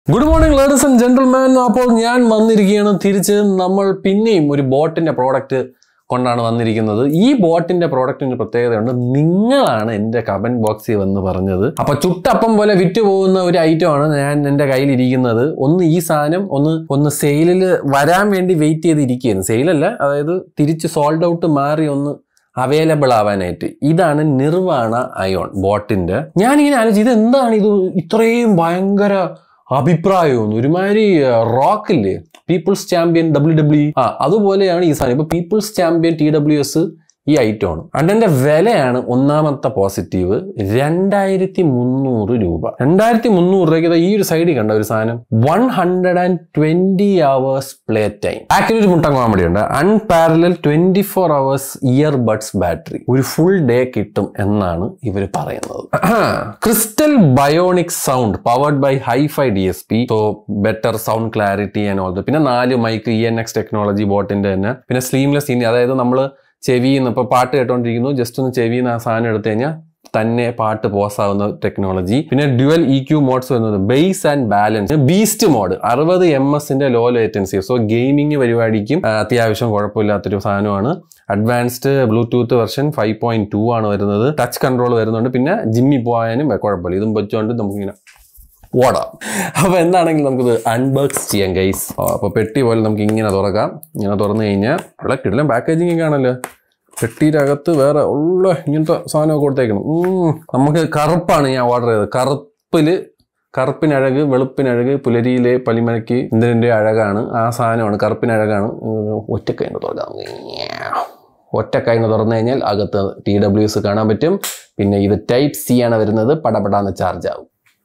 Good morning ladies and gentleman അപ്പോൾ ഞാൻ വന്നിരിക്കുകയാണ് തിരിച്ച് നമ്മൾ പിന്നെയും ഒരു ബോട്ടിന്റെ പ്രോഡക്റ്റ് കൊണ്ടാണ് വന്നിരിക്കുന്നത് ഈ ബോട്ടിന്റെ പ്രോഡക്റ്റിന് പ്രത്യേകതയുണ്ട് നിങ്ങളാണ് എൻ്റെ കമന്റ് ബോക്സിൽ വന്ന് പറഞ്ഞത് അപ്പൊ ചുട്ടപ്പം പോലെ വിറ്റ് പോകുന്ന ഒരു ഐറ്റമാണ് ഞാൻ എൻ്റെ കയ്യിലിരിക്കുന്നത് ഒന്ന് ഈ സാധനം ഒന്ന് ഒന്ന് സെയിലിൽ വരാൻ വേണ്ടി വെയിറ്റ് ചെയ്തിരിക്കുകയാണ് സെയിലല്ല അതായത് തിരിച്ച് സോൾഡ് ഔട്ട് മാറി ഒന്ന് അവൈലബിൾ ആവാനായിട്ട് ഇതാണ് നിർവാണ അയോൺ ബോട്ടിന്റെ ഞാനിങ്ങനെ ആലോചിച്ചു ഇത് എന്താണ് ഇത് ഇത്രയും ഭയങ്കര അഭിപ്രായമൊന്നും ഒരുമാതിരി റോക്കില്ലേ പീപ്പിൾസ് ചാമ്പ്യൻ ഡബ്ല്യു ഡബ്ല്യു ആ അതുപോലെയാണ് ഈ സാധനം ഇപ്പൊ people's champion T W S ഈ ഐറ്റമാണ് അതിന്റെ വിലയാണ് ഒന്നാമത്തെ പോസിറ്റീവ് രണ്ടായിരത്തി മുന്നൂറ് രൂപ രണ്ടായിരത്തി മുന്നൂറ് രൂപയ്ക്ക് ദാ ഈ ഒരു സൈഡിൽ കണ്ട ഒരു സാധനം one hundred and twenty hours play time ബാക്കിൽ ഒരു മുട്ടൻ കോമഡി ഉണ്ട് unparallel twenty four hours ear buds battery ഒരു ഫുൾ ഡേ കിട്ടും എന്നാണ് ഇവർ പറയുന്നത് crystal bionic sound powered by hifi D S P so better sound clarity and all പിന്നെ നാല് mic E N X technology ബോട്ടിന്റെ തന്നെ പിന്നെ സ്ലീംലെസ് ഇനി അതായത് നമ്മൾ ചെവിയിൽ നിന്ന് ഇപ്പോൾ പാട്ട് കേട്ടോണ്ടിരിക്കുന്നു ജസ്റ്റ് ഒന്ന് ചെവിയിൽ നിന്ന് ആ സാധനം എടുത്തു കഴിഞ്ഞാൽ തന്നെ പാട്ട് പോസ് ആവുന്ന ടെക്നോളജി പിന്നെ ഡ്യുവൽ ഇ ക്യൂ മോഡ്സ് വരുന്നത് bass and balance beast mode അറുപത് എം എസിന്റെ ലോ ലേറ്റൻസി സോ ഗെയിമിംഗ് പരിപാടിക്കും ആ, അത്യാവശ്യം കുഴപ്പമില്ലാത്തൊരു സാധനമാണ് advanced Bluetooth version five point two ആണ് വരുന്നത് ടച്ച് കൺട്രോൾ വരുന്നുണ്ട് പിന്നെ ജിമ്മിൽ പോകാനും കുഴപ്പമില്ല ഇതും വെച്ചുകൊണ്ട് നമുക്കിങ്ങനെ ഓടാം അപ്പൊ എന്താണെങ്കിലും നമുക്കിത് അൺബോക്സ് ചെയ്യാം ഗൈസ് അപ്പൊ പെട്ടി പോലെ നമുക്ക് ഇങ്ങനെ തുറക്കാം ഇങ്ങനെ തുറന്നു കഴിഞ്ഞാൽ ഇവിടെ കിടലും പാക്കേജിങ് ഒക്കെ ആണല്ലോ പെട്ടിയുടെ അകത്ത് വേറെ ഉള്ള ഇങ്ങനത്തെ സാധനമൊക്കെ കൊടുത്തേക്കണം ഉം. നമുക്ക് കറുപ്പാണ് ഞാൻ ഓർഡർ ചെയ്തത് കറുപ്പില് കറുപ്പിനഴക് വെളുപ്പിനഴക് പുലരിയിലെ പലിമലയ്ക്ക് ഇന്ദിരന്റെ അഴകാണ് ആ സാധനമാണ് കറുപ്പിനഴകാണ് ഒറ്റക്കൈ തുറക്കാം ഒറ്റക്കൈ തുറന്നു കഴിഞ്ഞാൽ അകത്ത് ടി ഡബ്ല്യു എസ് കാണാൻ പറ്റും പിന്നെ ഇത് ടൈപ്പ് സി ആണ് വരുന്നത് പടപടാന്ന് ചാർജ് ആവും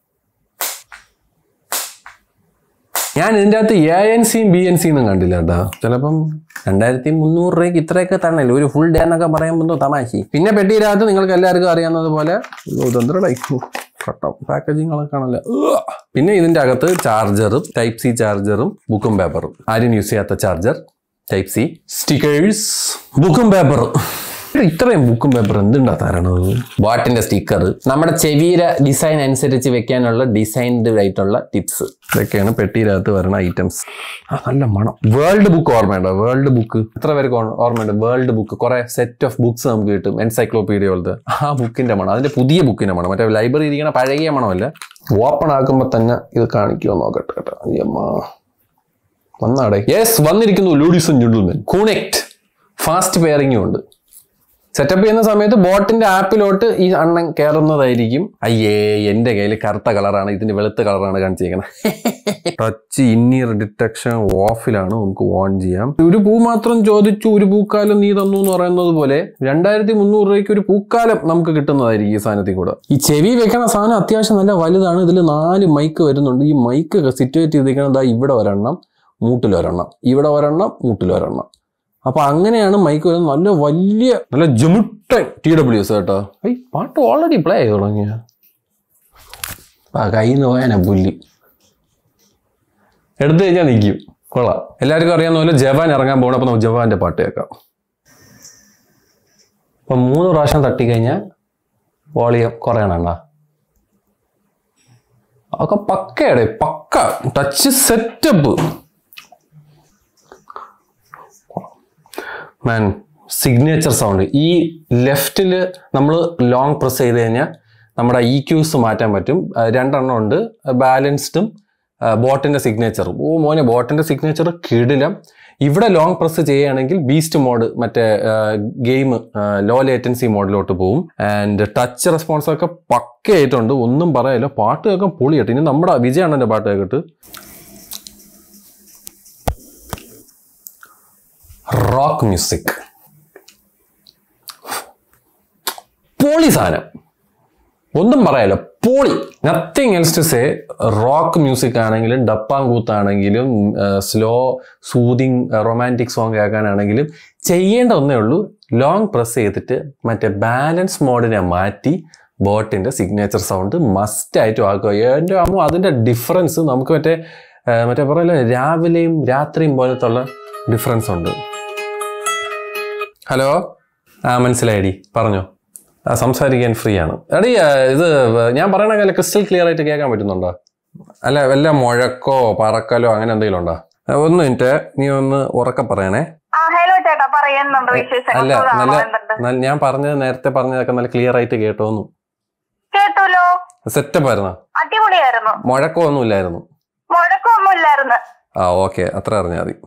ഞാൻ ഇതിൻ്റെ അകത്ത് എ എൻ സിയും ബി എൻ സിന്നും കണ്ടില്ല കേട്ടോ ചിലപ്പം രണ്ടായിരത്തി മുന്നൂറ് രൂപയ്ക്ക് ഇത്രയൊക്കെ തരണല്ലോ ഒരു ഫുൾ ഡേ എന്നൊക്കെ പറയുമ്പോൾ തമാശി പിന്നെ പെട്ടിയിനകത്ത് നിങ്ങൾക്ക് എല്ലാവർക്കും അറിയാവുന്നത് പോലെ കട്ടം പാക്കേജിങ്ങളൊക്കെ കാണല്ലേ ഉവ്വ. പിന്നെ ഇതിൻ്റെ അകത്ത് ചാർജറും ടൈപ്പ് സി ചാർജറും ബുക്കും പേപ്പറും ആരും യൂസ് ചെയ്യാത്ത ചാർജർ ടൈപ്പ് സി സ്റ്റിക്കേഴ്സ് ബുക്കും പേപ്പറും ഇത്രയും ബുക്കും പേപ്പർ എന്തുണ്ടാ തരണത് വാട്ടിന്റെ സ്റ്റിക്കർ നമ്മുടെ ചെവിയുടെ ഡിസൈൻ അനുസരിച്ച് വെക്കാനുള്ള ഡിസൈൻഡ് ആയിട്ടുള്ള ടിപ്സ് ഇതൊക്കെയാണ് പെട്ടിയിനകത്ത് വരുന്ന ഐറ്റംസ് ആ നല്ല മണം വേൾഡ് ബുക്ക് ഓർമ്മയുണ്ടോ വേൾഡ് ബുക്ക് എത്ര പേർക്ക് ഓർ- ഓർമ്മയുണ്ട് വേൾഡ് ബുക്ക് കുറെ സെറ്റ് ഓഫ് ബുക്സ് നമുക്ക് കിട്ടും എൻസൈക്ലോപീഡിയ പോലത്തെ ആ ബുക്കിന്റെ മണം അതിന്റെ പുതിയ ബുക്കിന്റെ മണം മറ്റേ ലൈബ്രറി ഇരിക്കണ പഴകിയ മണമല്ല ഓപ്പൺ ആക്കുമ്പോൾ തന്നെ ഇത് കാണിക്കുമോ നോക്കട്ടെ കേട്ടോ അയ്യമ്മ വന്നാടെ യെസ് വന്നിരിക്കുന്നു ലൂഡിസ് ജുഡുൽമെൻ കൂണെക്ട് ഫാസ്റ്റ് പെയറിംഗും ഉണ്ട് സെറ്റപ്പ് ചെയ്യുന്ന സമയത്ത് ബോട്ടിന്റെ ആപ്പിലോട്ട് ഈ അണ്ണൻ കയറുന്നതായിരിക്കും അയ്യേ എന്റെ കയ്യിൽ കറുത്ത കളറാണ് ഇതിന്റെ വെളുത്ത കളറാണ് കാണിച്ചിരിക്കുന്നത് ടച്ച് ഇന്നിയർ ഡിറ്റക്ഷൻ ഓഫിലാണ് നമുക്ക് ഓൺ ചെയ്യാം ഒരു പൂ മാത്രം ചോദിച്ചു ഒരു പൂക്കാലം നീ തന്നു എന്ന് പറയുന്നത് പോലെ രണ്ടായിരത്തി മുന്നൂറ് രൂപയ്ക്ക് ഒരു പൂക്കാലം നമുക്ക് കിട്ടുന്നതായിരിക്കും ഈ സാധനത്തിൽ കൂടെ ഈ ചെവി വെക്കണ സാധനം അത്യാവശ്യം നല്ല വലുതാണ് ഇതിൽ നാല് മൈക്ക് വരുന്നുണ്ട് ഈ മൈക്ക് സിറ്റുവേറ്റ് ചെയ്തിരിക്കുന്നത് ദാ ഇവിടെ ഒരെണ്ണം മൂട്ടിൽ ഒരെണ്ണം ഇവിടെ ഒരെണ്ണം മൂട്ടിൽ ഒരെണ്ണം അപ്പൊ അങ്ങനെയാണ് മൈക്ക് വരുന്നത് നല്ല വലിയ നല്ല ജുമുട്ടൻ ടി ഡബ്ല്യു എസ് കേട്ടോ ഐ പാട്ട് ഓൾറെഡി പ്ലേ ചെയ്ത് തുടങ്ങിയ ആ കയ്യിൽ നിന്ന് പോയാനാ പുല്ലി എടുത്തു കഴിഞ്ഞാൽ നിൽക്കും കൊള്ളാം എല്ലാവർക്കും അറിയാവുന്ന പോലെ ജവാൻ ഇറങ്ങാൻ പോകണം അപ്പൊ നമുക്ക് ജവാന്റെ പാട്ട് കേൾക്കാം അപ്പൊ മൂന്ന് പ്രാവശ്യം തട്ടിക്കഴിഞ്ഞാൽ വോളിയം കുറയണണ്ട അതൊക്കെ പക്കയുടെ പക്ക touch setup man signature sound ഈ ലെഫ്റ്റിൽ നമ്മൾ ലോങ് പ്രസ് ചെയ്ത് കഴിഞ്ഞാൽ നമ്മുടെ ഇ ക്യൂസ് മാറ്റാൻ പറ്റും ആ, രണ്ടെണ്ണം ഉണ്ട് ബാലൻസ്ഡും ബോട്ടിന്റെ സിഗ്നേച്ചറും ഓ മോനെ ബോട്ടിന്റെ സിഗ്നേച്ചർ കിടിലം ഇവിടെ ലോങ് പ്രസ് ചെയ്യുകയാണെങ്കിൽ ബീസ്റ്റ് മോഡ് മറ്റേ ഗെയിം ലോ ലേറ്റൻസി മോഡിലോട്ട് പോകും ആൻഡ് ടച്ച് റെസ്പോൺസ് ഒക്കെ പക്കയായിട്ടുണ്ട് ഒന്നും പറയാനില്ല പാട്ട് കേൾക്കാൻ പൊളിയായിട്ട് ഇനി നമ്മുടെ വിജയാണൻ്റെ പാട്ട് കേട്ടിട്ട് റോക്ക് മ്യൂസിക് പോളി സാധനം ഒന്നും പറയാലോ പോളി nothing else to say rock music ആണെങ്കിലും ഡപ്പാങ്കൂത്ത് ആണെങ്കിലും സ്ലോ സൂതിങ് റൊമാൻറ്റിക് സോങ് കേൾക്കാനാണെങ്കിലും ചെയ്യേണ്ട ഒന്നേ ഉള്ളൂ ലോങ് പ്രസ് ചെയ്തിട്ട് മറ്റേ ബാലൻസ് മോഡിനെ മാറ്റി ബോട്ടിന്റെ സിഗ്നേച്ചർ സൗണ്ട് മസ്റ്റ് ആയിട്ട് ആക്കുക എൻ്റെ അമ്മ അതിന്റെ ഡിഫറൻസ് നമുക്ക് മറ്റേ ആ, മറ്റേ പറയല്ലേ രാവിലെയും രാത്രിയും പോലത്തുള്ള ഡിഫറൻസ് ഉണ്ട് ഹലോ ആ മനസ്സിലായിടി പറഞ്ഞോ ആ സംസാരിക്കാൻ ഫ്രീ ആണ് എടി ആ, ഇത് ഞാൻ പറയണ കാലം ക്രിസ്റ്റൽ ക്ലിയർ ആയിട്ട് കേൾക്കാൻ പറ്റുന്നുണ്ടോ അല്ല വല്ല മുഴക്കോ പറക്കലോ അങ്ങനെ എന്തെങ്കിലും ഉണ്ടോ ആ, ഒന്ന് മിനിറ്റ് നീ ഒന്ന് ഉറക്കെ പറയണേ ആ ഹലോ ചേട്ടാ പറയുന്നുണ്ട് വിശേഷങ്ങൾ അല്ല സുഖമാണോ? നല്ല എന്തുണ്ട്? നല്ല- ഞാൻ പറഞ്ഞത് നേരത്തെ പറഞ്ഞതൊക്കെ നല്ല ക്ലിയർ ആയിട്ട് കേട്ടോന്നു കേട്ടൂലോ സെറ്റപ്പ് ആയിരുന്നോ അടിപൊളിയായിരുന്നു മുഴക്കോ ഒന്നും ഇല്ലായിരുന്നു മുഴക്കമൊന്നും ഇല്ലായിരുന്നു ആ ഓക്കെ അത്ര അറിഞ്ഞാൽ മതി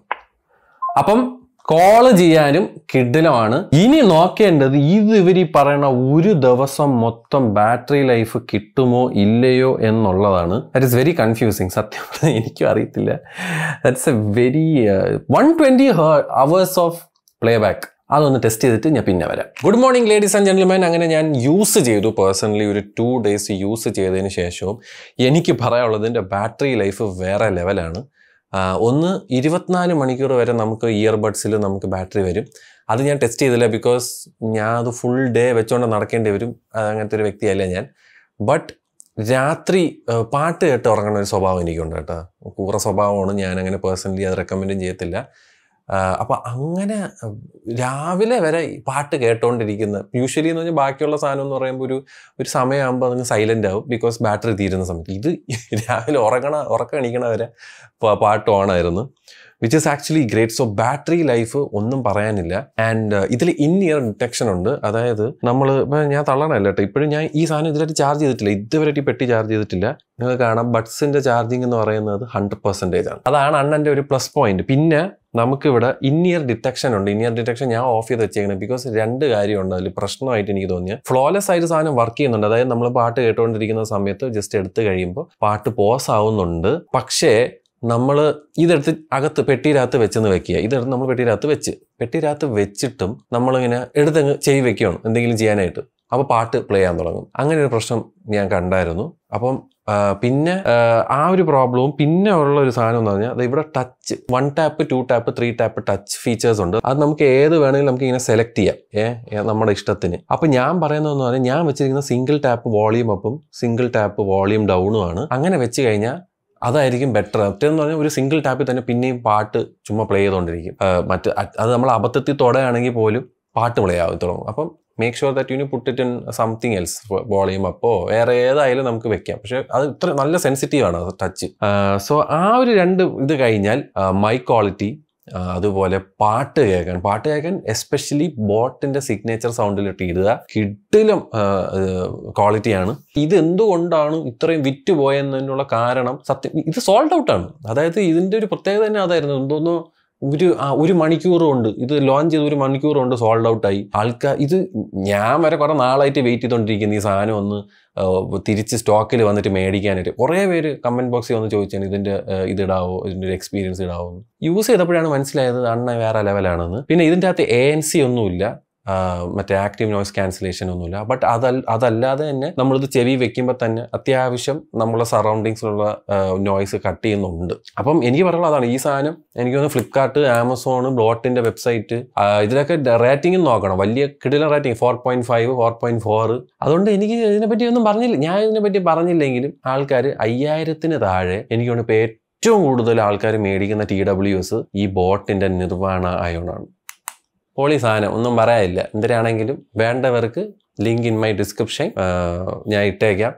അപ്പം കോള് ചെയ്യാനും കിഡിലമാണ് ഇനി നോക്കേണ്ടത് ഇത് ഇവർ ഈ പറയണ ഒരു ദിവസം മൊത്തം ബാറ്ററി ലൈഫ് കിട്ടുമോ ഇല്ലയോ എന്നുള്ളതാണ് ദാറ്റ് ഇസ് വെരി കൺഫ്യൂസിങ് സത്യം പറഞ്ഞാൽ എനിക്കും അറിയത്തില്ല that's a very one twenty hours of play back അതൊന്ന് ടെസ്റ്റ് ചെയ്തിട്ട് ഞാൻ പിന്നെ വരാം good morning ladies and gentleman അങ്ങനെ ഞാൻ യൂസ് ചെയ്തു പേഴ്സണലി ഒരു ടു ഡേയ്സ് യൂസ് ചെയ്തതിന് ശേഷവും എനിക്ക് പറയാനുള്ളത് ഇതിൻ്റെ ബാറ്ററി ലൈഫ് വേറെ ലെവലാണ് ആ, ഒന്ന് ഇരുപത്തിനാല് മണിക്കൂർ വരെ നമുക്ക് ഇയർബഡ്സിൽ നമുക്ക് ബാറ്ററി വരും അത് ഞാൻ ടെസ്റ്റ് ചെയ്തില്ല ബിക്കോസ് ഞാൻ അത് ഫുൾ ഡേ വെച്ചുകൊണ്ട് നടക്കേണ്ടി വരും ആ, അങ്ങനത്തെ ഒരു വ്യക്തിയല്ല ഞാൻ ബട്ട് രാത്രി ആ, പാട്ട് കേട്ട് ഉറങ്ങുന്ന ഒരു സ്വഭാവം എനിക്കുണ്ട് കേട്ടോ കൂറ സ്വഭാവമാണ് ഞാൻ അങ്ങനെ പേഴ്സണലി അത് റെക്കമെൻഡും ചെയ്യത്തില്ല അപ്പോൾ അങ്ങനെ ആ, രാവിലെ വരെ ഈ പാട്ട് കേട്ടോണ്ടിരിക്കുന്ന യൂഷ്വലി എന്ന് പറഞ്ഞാൽ ബാക്കിയുള്ള സാധനം എന്ന് പറയുമ്പോൾ ഒരു ഒരു സമയമാകുമ്പോൾ അതങ്ങ് സൈലൻ്റ് ആവും ബിക്കോസ് ബാറ്ററി തീരുന്ന സമയത്ത് ഇത് രാവിലെ ഉറങ്ങണ ഉറക്കം എണീക്കണ വരെ പ- പാട്ട് ഓണായിരുന്നു which is actually great so battery life ഒന്നും പറയാനില്ല ആൻഡ് ഇതിൽ ഇൻ ഇയർ ഡിറ്റക്ഷൻ ഉണ്ട് അതായത് നമ്മൾ ഇപ്പം ഞാൻ തള്ളണല്ല കേട്ടോ ഇപ്പോഴും ഞാൻ ഈ സാധനം ഇതിലായിട്ട് ചാർജ് ചെയ്തിട്ടില്ല ഇതുവരെ ഈ പെട്ടി ചാർജ് ചെയ്തിട്ടില്ല നിങ്ങൾക്ക് കാണാം ബഡ്സിന്റെ ചാർജിങ് എന്ന് പറയുന്നത് ഹൺഡ്രഡ് പെർസെൻറ്റേജ് ആണ് അതാണ് അണ്ണൻ്റെ ഒരു പ്ലസ് പോയിന്റ് പിന്നെ നമുക്കിവിടെ ഇൻ ഇയർ ഡിറ്റക്ഷൻ ഉണ്ട് ഇൻ ഇയർ ഡിറ്റക്ഷൻ ഞാൻ ഓഫ് ചെയ്ത് വെച്ചേക്കുന്നത് ബിക്കോസ് രണ്ട് കാര്യമുണ്ട് അതിൽ പ്രശ്നമായിട്ട് എനിക്ക് തോന്നിയത് ഫ്ലോലെസ് ആയിട്ട് സാധനം വർക്ക് ചെയ്യുന്നുണ്ട് അതായത് നമ്മൾ പാട്ട് കേട്ടുകൊണ്ടിരിക്കുന്ന സമയത്ത് ജസ്റ്റ് എടുത്തു കഴിയുമ്പോൾ പാട്ട് പോസ് ആവുന്നുണ്ട് പക്ഷേ നമ്മൾ ഇതെടുത്ത് അകത്ത് പെട്ടിയിനകത്ത് വെച്ചെന്ന് വെക്കുക ഇതെടുത്ത് നമ്മൾ പെട്ടിയിനകത്ത് വെച്ച് പെട്ടിയിനകത്ത് വെച്ചിട്ടും നമ്മളിങ്ങനെ എടുത്തങ്ങ് ചെയ് വെക്കുകയാണ് എന്തെങ്കിലും ചെയ്യാനായിട്ട് അപ്പോൾ പാട്ട് പ്ലേ ചെയ്യാൻ തുടങ്ങും അങ്ങനെ ഒരു പ്രശ്നം ഞാൻ കണ്ടായിരുന്നു അപ്പം ആ, പിന്നെ ആ, ആ ഒരു പ്രോബ്ലവും പിന്നെ ഉള്ള ഒരു സാധനം എന്ന് പറഞ്ഞാൽ ദേ ഇവിടെ touch one tap two tap three tap touch features ഉണ്ട് അത് നമുക്ക് ഏത് വേണമെങ്കിലും നമുക്ക് ഇങ്ങനെ സെലക്ട് ചെയ്യാം ഏഹ് നമ്മുടെ ഇഷ്ടത്തിന് അപ്പൊ ഞാൻ പറയുന്നതെന്ന് പറഞ്ഞാൽ ഞാൻ വെച്ചിരിക്കുന്ന സിംഗിൾ ടാപ്പ് വോളിയം അപ്പും സിംഗിൾ ടാപ്പ് വോളിയം ഡൗണും ആണ് അങ്ങനെ വെച്ച് കഴിഞ്ഞാൽ അതായിരിക്കും ബെറ്റർ മറ്റേന്ന് പറഞ്ഞാൽ ഒരു സിംഗിൾ ടാപ്പിൽ തന്നെ പിന്നെയും പാട്ട് ചുമ്മാ പ്ലേ ചെയ്തുകൊണ്ടിരിക്കും ആ, മറ്റ് അത് അത് നമ്മൾ അബദ്ധത്തിൽ തൊടയാണെങ്കിൽ പോലും പാട്ട് പ്ലേ ആവും തുടങ്ങും അപ്പം make sure that you put it in something else volume അപ്പോ വേറെ ഏതായാലും നമുക്ക് വെക്കാം പക്ഷെ അത് ഇത്ര നല്ല സെൻസിറ്റീവ് ആണ് ടച്ച് സോ ആ ഒരു രണ്ട് ഇത് കഴിഞ്ഞാൽ മൈ ക്വാളിറ്റി അതുപോലെ പാട്ട് കേൾക്കാൻ പാട്ട് കേൾക്കാൻ എസ്പെഷ്യലി ബോട്ടിന്റെ സിഗ്നേച്ചർ സൗണ്ടിലിട്ട് ഇടുക കിട്ടിലും ക്വാളിറ്റിയാണ് ഇത് എന്തുകൊണ്ടാണ് ഇത്രയും വിറ്റ് പോയെന്നതിനുള്ള കാരണം സത്യം ഇത് സോൾഡ് ഔട്ട് ആണ് അതായത് ഇതിന്റെ ഒരു പ്രത്യേകത തന്നെ അതായിരുന്നു എന്തോന്നോ ഒരു ആ, ഒരു മണിക്കൂർ കൊണ്ട് ഇത് ലോഞ്ച് ചെയ്ത് ഒരു മണിക്കൂർ കൊണ്ട് സോൾഡ് ഔട്ട് ആയി ആൾക്കാർ ഇത് ഞാൻ വരെ കുറെ നാളായിട്ട് വെയിറ്റ് ചെയ്തുകൊണ്ടിരിക്കുന്ന ഈ സാധനം ഒന്ന് ആ, തിരിച്ച് സ്റ്റോക്കിൽ വന്നിട്ട് മേടിക്കാനായിട്ട് കുറേ പേര് കമന്റ് ബോക്സിൽ വന്ന് ചോദിച്ചാണ് ഇതിന്റെ ആ, ഇത് ഇടാവോ ഇതിന്റെ ഒരു എക്സ്പീരിയൻസ് ഇടാവോ എന്ന് യൂസ് ചെയ്തപ്പോഴാണ് മനസ്സിലായത് അണ്ണ വേറെ ലെവലാണെന്ന് പിന്നെ ഇതിന്റെ അകത്ത് എ എൻ സി ഒന്നുമില്ല ആ, മറ്റേ ആക്റ്റീവ് നോയ്സ് ക്യാൻസലേഷൻ ഒന്നുമില്ല ബട്ട് അതല്ല അതല്ലാതെ തന്നെ നമ്മളിത് ചെവി വെക്കുമ്പോൾ തന്നെ അത്യാവശ്യം നമ്മളെ സറൗണ്ടിങ്സിലുള്ള നോയ്സ് കട്ട് ചെയ്യുന്നുണ്ട് അപ്പം എനിക്ക് പറയാനുള്ളത് അതാണ് ഈ സാധനം എനിക്ക് തോന്നുന്നു ഫ്ലിപ്കാർട്ട് ആമസോൺ ബ്ലോട്ടിന്റെ വെബ്സൈറ്റ് ഇതിലൊക്കെ റേറ്റിംഗ് നോക്കണം വലിയ കിടില rating four point five four point four അതുകൊണ്ട് എനിക്ക് ഇതിനെപ്പറ്റി ഒന്നും പറഞ്ഞില്ല ഞാൻ ഇതിനെപ്പറ്റി പറഞ്ഞില്ലെങ്കിലും ആൾക്കാർ അയ്യായിരത്തിന് താഴെ എനിക്ക് തോന്നുന്നു ഇപ്പോൾ ഏറ്റവും കൂടുതൽ ആൾക്കാർ മേടിക്കുന്ന ടി ഡബ്ല്യു എസ് ഈ ബോട്ടിന്റെ നിർവ്വാണ അയോണാണ് പൊളി സാധനം ഒന്നും പറയാനില്ല എന്തിനാണെങ്കിലും വേണ്ടവർക്ക് ലിങ്ക് ഇൻ മൈ ഡിസ്ക്രിപ്ഷൻ ഞാൻ ഇട്ടേക്കാം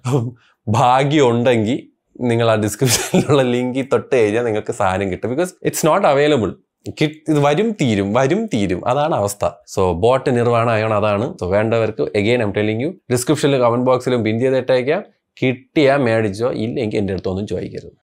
ഭാഗ്യം ഉണ്ടെങ്കിൽ നിങ്ങൾ ആ ഡിസ്ക്രിപ്ഷനിലുള്ള ലിങ്കിൽ തൊട്ട് കഴിഞ്ഞാൽ നിങ്ങൾക്ക് സാധനം കിട്ടും ബിക്കോസ് ഇറ്റ്സ് നോട്ട് അവൈലബിൾ ഇത് വരും തീരും വരും തീരും അതാണ് അവസ്ഥ സോ ബോട്ട് നിർവ്വാണം അയോൺ അതാണ് സോ വേണ്ടവർക്ക് എഗെയിൻ എം ടെലിംഗ് യു ഡിസ്ക്രിപ്ഷനിലും കമന്റ് ബോക്സിലും പിൻ ചെയ്തിട്ടേക്കാം കിട്ടിയാൽ മേടിച്ചോ ഇല്ലെങ്കിൽ എൻ്റെ അടുത്തൊന്നും ചോദിക്കരുത്